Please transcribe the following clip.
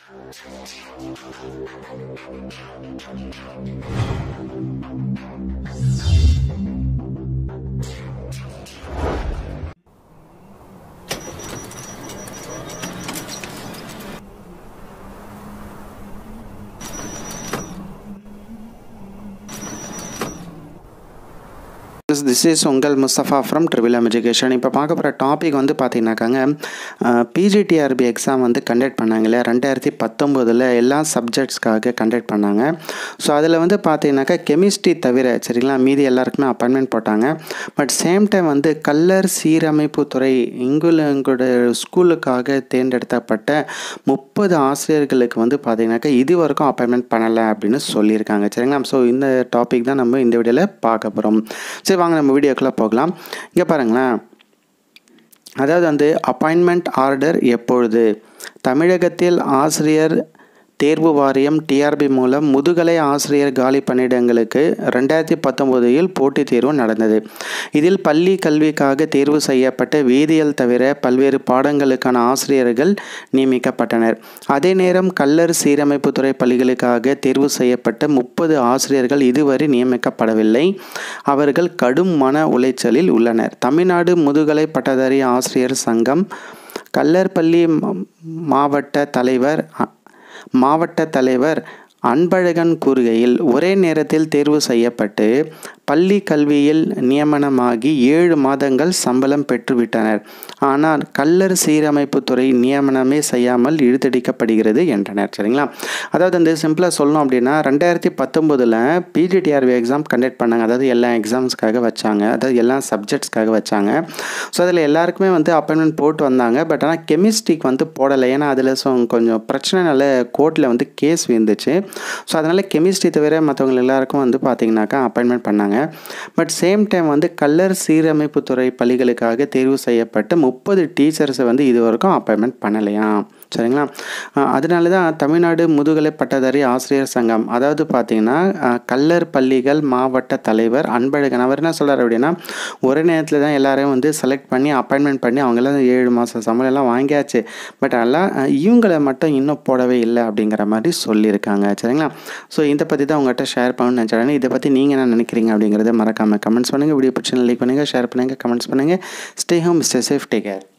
this is உங்கள் Mustafa from triple education இப்போ பார்க்க போகிற டாபிக் வந்து பார்த்தீங்கன்னாக்காங்க பிஜிடிஆர்பி எக்ஸாம் வந்து கண்டக்ட் பண்ணாங்களே ரெண்டாயிரத்தி பத்தொம்போதில் எல்லா சப்ஜெக்ட்ஸ்க்காக கண்டக்ட் பண்ணாங்க ஸோ அதில் வந்து பார்த்தீங்கன்னாக்கா கெமிஸ்ட்ரி தவிர சரிங்களா மீதி எல்லாருக்குமே அப்பாயின்மெண்ட் போட்டாங்க பட் சேம் டைம் வந்து கல்லர் சீரமைப்பு துறை இங்குள்ள எங்களுடைய ஸ்கூலுக்காக தேர்ந்தெடுக்கப்பட்ட முப்பது ஆசிரியர்களுக்கு வந்து பார்த்தீங்கன்னாக்கா இது வரைக்கும் அப்பாயின்மெண்ட் பண்ணலை அப்படின்னு சொல்லியிருக்காங்க சரிங்களா ஸோ இந்த டாபிக் தான் நம்ம இந்த வீடியோவில் பார்க்க போகிறோம் சரி வாங்க நம்ம வீடியோக்குள்ளே போகலாம் இங்கே பாருங்களேன் அதாவது வந்து அப்பாயின்மெண்ட் ஆர்டர் எப்பொழுது தமிழகத்தில் ஆசிரியர் தேர்வு வாரியம் டிஆர்பி மூலம் முதுகலை ஆசிரியர் காலி பணியிடங்களுக்கு ரெண்டாயிரத்தி பத்தொம்போதில் போட்டித் தேர்வு நடந்தது இதில் பள்ளி கல்விக்காக தேர்வு செய்யப்பட்ட வேதியியல் தவிர பல்வேறு பாடங்களுக்கான ஆசிரியர்கள் நியமிக்கப்பட்டனர் அதே நேரம் கல்லர் சீரமைப்புத்துறை பள்ளிகளுக்காக தேர்வு செய்யப்பட்ட முப்பது ஆசிரியர்கள் இதுவரை நியமிக்கப்படவில்லை அவர்கள் கடும் மன உளைச்சலில் உள்ளனர் தமிழ்நாடு முதுகலை பட்டதாரி ஆசிரியர் சங்கம் கல்லர்பள்ளி மாவட்ட தலைவர் மாவட்ட தலைவர் அன்பழகன் கூறுகையில் ஒரே நேரத்தில் தேர்வு செய்யப்பட்டு பள்ளி கல்வியில் நியமனமாகி ஏழு மாதங்கள் சம்பளம் பெற்றுவிட்டனர் ஆனால் கல்லர் சீரமைப்பு துறை நியமனமே செய்யாமல் இழுத்தடிக்கப்படுகிறது என்றனர் சரிங்களா அதாவது வந்து சிம்பிளாக சொல்லணும் அப்படின்னா ரெண்டாயிரத்தி பத்தொம்போதில் பிஜிடிஆர்பி எக்ஸாம் கண்டக்ட் பண்ணாங்க அதாவது எல்லா எக்ஸாம்ஸ்க்காக வச்சாங்க அதாவது எல்லா சப்ஜெக்ட்ஸ்க்காக வச்சாங்க ஸோ அதில் எல்லாருக்குமே வந்து அப்பாயின்மெண்ட் போட்டு வந்தாங்க பட் ஆனால் கெமிஸ்ட்ரிக்கு வந்து போடலை ஏன்னா அதில் கொஞ்சம் பிரச்சனைனால கோர்ட்டில் வந்து கேஸ் விழுந்துச்சு ஸோ அதனால் கெமிஸ்ட்ரி தவிர மற்றவங்க எல்லாருக்கும் வந்து பார்த்திங்கனாக்கா அப்பாயின்மெண்ட் பண்ணாங்க பட் சேம் டைம் வந்து கல்லர் சீரமைப்புத்துறை பள்ளிகளுக்காக தேர்வு செய்யப்பட்ட முப்பது டீச்சர்ஸை வந்து இது வரைக்கும் அப்பாயின்மெண்ட் பண்ணலையா சரிங்களா அதனால தான் தமிழ்நாடு முதுகலை பட்டதாரி ஆசிரியர் சங்கம் அதாவது பார்த்திங்கன்னா கல்லர் பள்ளிகள் மாவட்ட தலைவர் அன்பழகன் அவர் என்ன சொல்கிறார் அப்படின்னா ஒரே நேரத்தில் தான் எல்லாரையும் வந்து செலக்ட் பண்ணி அப்பாயின்மெண்ட் பண்ணி அவங்களாம் ஏழு மாதம் சம்பளம் எல்லாம் வாங்கியாச்சு பட் அதெல்லாம் இவங்களை மட்டும் இன்னும் போடவே இல்லை அப்படிங்கிற மாதிரி சொல்லியிருக்காங்க சரிங்களா ஸோ இதை பற்றி தான் உங்கள்கிட்ட ஷேர் பண்ணணும்னு நினச்சேன் இதை பற்றி நீங்கள் என்ன நினைக்கிறீங்க அப்படிங்கிறத மறக்காமல் கமெண்ட்ஸ் பண்ணுங்கள் வீடியோ பிடிச்சி லைக் பண்ணுங்கள் ஷேர் பண்ணுங்கள் கமெண்ட்ஸ் பண்ணுங்கள் stay home stay safe take care